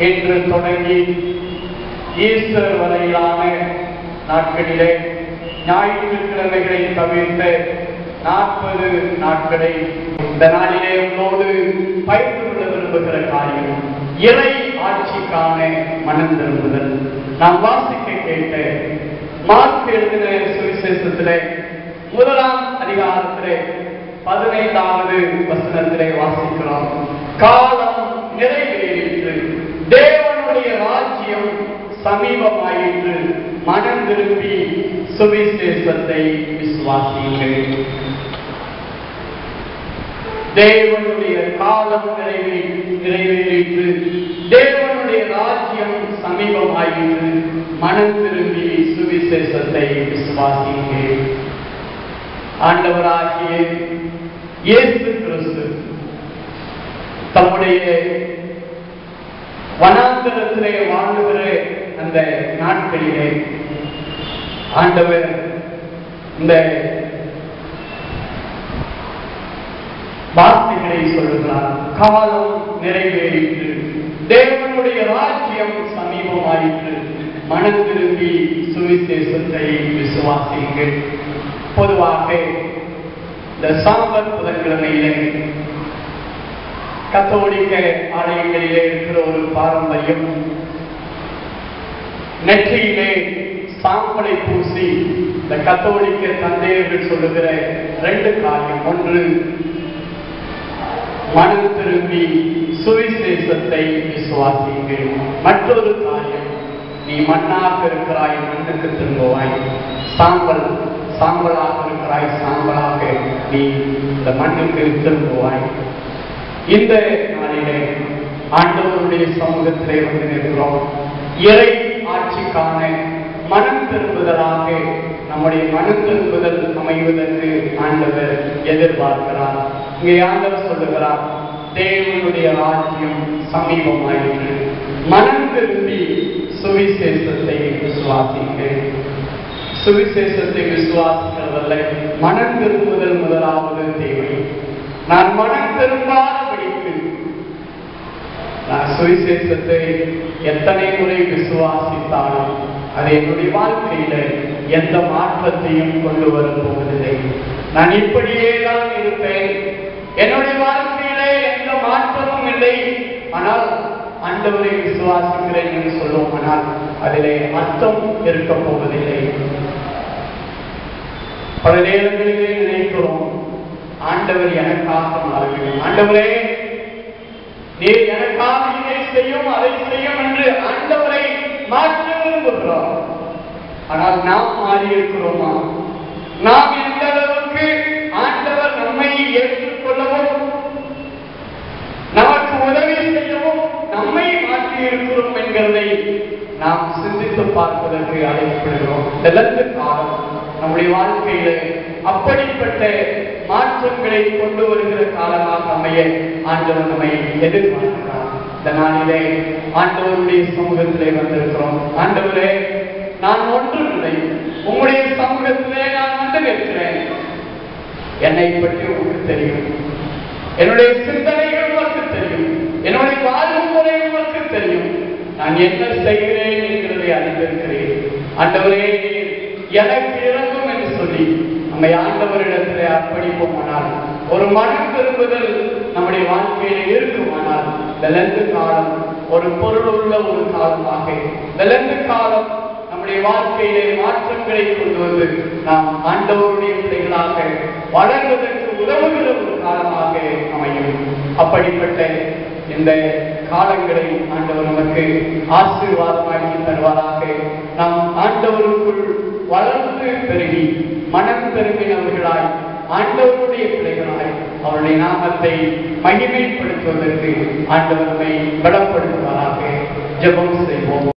என்று தொடங்கி ஈஸ்டர் வரையிலான நாட்களிலே ஞாயிற்றுக்கிழமைகளை தவிர்த்த நாற்பது நாட்களை இந்த நாளிலே உங்களோடு பயிர்ந்து கொள்ள விரும்புகிற காரியம் இறை ஆட்சிக்கான மனம் திரும்புதல் நாம் வாசிக்க கேட்ட மார்க் எழுதின சுவிசேஷத்திலே முதலாம் அதிகாரத்திலே பதினைந்தாவது வசனத்திலே வாசிக்கிறோம் காலம் நிறைவேறிற்று தேவனுடைய ராஜ்யம் சமீபமாயிற்று மனம் திரும்பி சுவிசேஷத்தை விசுவாசியுங்கள் தேவனுடைய காலம் நிறைவே நிறைவேறிற்று தேவனுடைய ராஜ்யம் சமீபமாயிற்று மனம் திரும்பி சுவிசேஷத்தை விசுவாசியுங்கள் ஆண்டவராகிய இயேசு கிறிஸ்து தம்முடைய வனாந்தரத்திலே வாழுகிற அந்த நாட்களிலே ஆண்டவர் இந்த வார்த்தைகளை சொல்லுகிறார் காலம் நிறைவேறிற்று தேவனுடைய ராஜ்யம் சமீபமாயிற்று மனம் திரும்பி சுவிசேஷத்தை விசுவாசியுங்கள் பொதுவாக இந்த சாம்பல் புதன்கிழமையிலே கத்தோலிக்க ஆலயங்களிலே இருக்கிற ஒரு பாரம்பரியம் நெற்றியிலே சாம்பலை பூசி இந்த கத்தோலிக்க தந்தையர்கள் சொல்லுகிற ரெண்டு காரியம் ஒன்று மனம் திரும்பி சுவிசேஷத்தை விசுவாசியுங்கள் மற்றொரு காரியம் நீ மண்ணாக இருக்கிறாய் மண்ணுக்கு திரும்புவாய் சாம்பல் சாம்பலாக இருக்கிறாய் சாம்பலாக நீ இந்த மண்ணுக்கு திரும்புவாய் இந்த நாளிலே ஆண்டவருடைய சமூகத்திலே வந்து நிற்கிறோம் இறை ஆட்சிக்கான மனம் திரும்புதலாக நம்முடைய மனம் திரும்புதல் அமைவதற்கு ஆண்டவர் எதிர்பார்க்கிறார் இங்கே ஆண்டவர் சொல்லுகிறார் தேவனுடைய ராஜ்யம் சமீபமாயிற்று மனம் திரும்பி சுவிசேஷத்தை விசுவாசிங்கள் சுவிசேஷத்தை விசுவாசிக்கிறதல்ல மனம் திரும்புதல் முதலாவது தேவை நான் மனம் திரும்பாதபடிக்கு நான் சுவிசேஷத்தை எத்தனை முறை விசுவாசித்தாலும் அது என்னுடைய வாழ்க்கையில எந்த மாற்றத்தையும் கொண்டு வரப் போவதில்லை நான் இப்படியே தான் இருப்பேன் என்னுடைய வாழ்க்கையில எந்த மாற்றமும் இல்லை ஆனால் ஆண்டவரை விசுவாசிக்கிறேன் என்று சொல்லுவோம் ஆனால் அதிலே அர்த்தம் இருக்க போவதில்லை பல நேரங்களிலே நினைக்கிறோம் ஆண்டவர் எனக்காக மாற வேண்டும் ஆண்டவரே நீர் எனக்காக இதை செய்யும் அதை செய்யும் என்று ஆண்டவரை மாற்ற விரும்புகிறோம் ஆனால் நாம் மாறி இருக்கிறோமா நாம் எந்த அளவுக்கு ஆண்டவர் நம்மை ஏற்றுக்கொள்ளவும் நமக்கு உதவி செய்யவும் நம்மை மாற்றி இருக்கிறோம் என்கிறதை நாம் சிந்தித்து பார்ப்பதற்கு அழைக்கப்படுகிறோம் இதற்கு காலம் நம்முடைய வாழ்க்கையில அப்படிப்பட்ட மாற்றங்களை கொண்டு வருகிற காலமாக அமைய ஆண்டவர் நம்மை எதிர்பார்க்கிறார் இந்த நாளிலே ஆண்டவருடைய சமூகத்திலே வந்திருக்கிறோம் ஆண்டவரே நான் ஒன்றுமில்லை உங்களுடைய சமூகத்திலே நான் வந்து நிற்கிறேன் என்னை பற்றி உங்களுக்கு தெரியும் என்னுடைய சிந்தனைகள் உங்களுக்கு தெரியும் என்னுடைய வாழ்வு முறை உங்களுக்கு தெரியும் நான் என்ன செய்கிறேன் என்கிறதை அறிந்திருக்கிறேன் ஆண்டவரே நீர் எனக்கு இறங்கும் என்று சொல்லி நம்மை ஆண்டவரிடத்திலே அர்ப்பணிப்போமானால் ஒரு மனம் திரும்புதல் நம்முடைய வாழ்க்கையில இருக்குமானால் விலங்கு காலம் ஒரு பொருள் உள்ள ஒரு காலமாக விலங்கு காலம் நம்முடைய வாழ்க்கையிலே மாற்றங்களை கொண்டு வந்து நாம் ஆண்டவருடைய பிள்ளைகளாக வளர்வதற்கு உதவுகிற ஒரு காலமாக அமையும் அப்படிப்பட்ட இந்த காலங்களை ஆண்டவர் நமக்கு ஆசீர்வாதமாக்கி தருவாராக நாம் ஆண்டவருக்குள் வளர்ந்து பெருகி மனம் பெருகினவர்களாய் ஆண்டவருடைய பிள்ளைகளாய் அவருடைய நாமத்தை மகிமைப்படுத்துவதற்கு ஆண்டவர் நம்மை பலப்படுத்துவாராக ஜெபம் செய்வோம்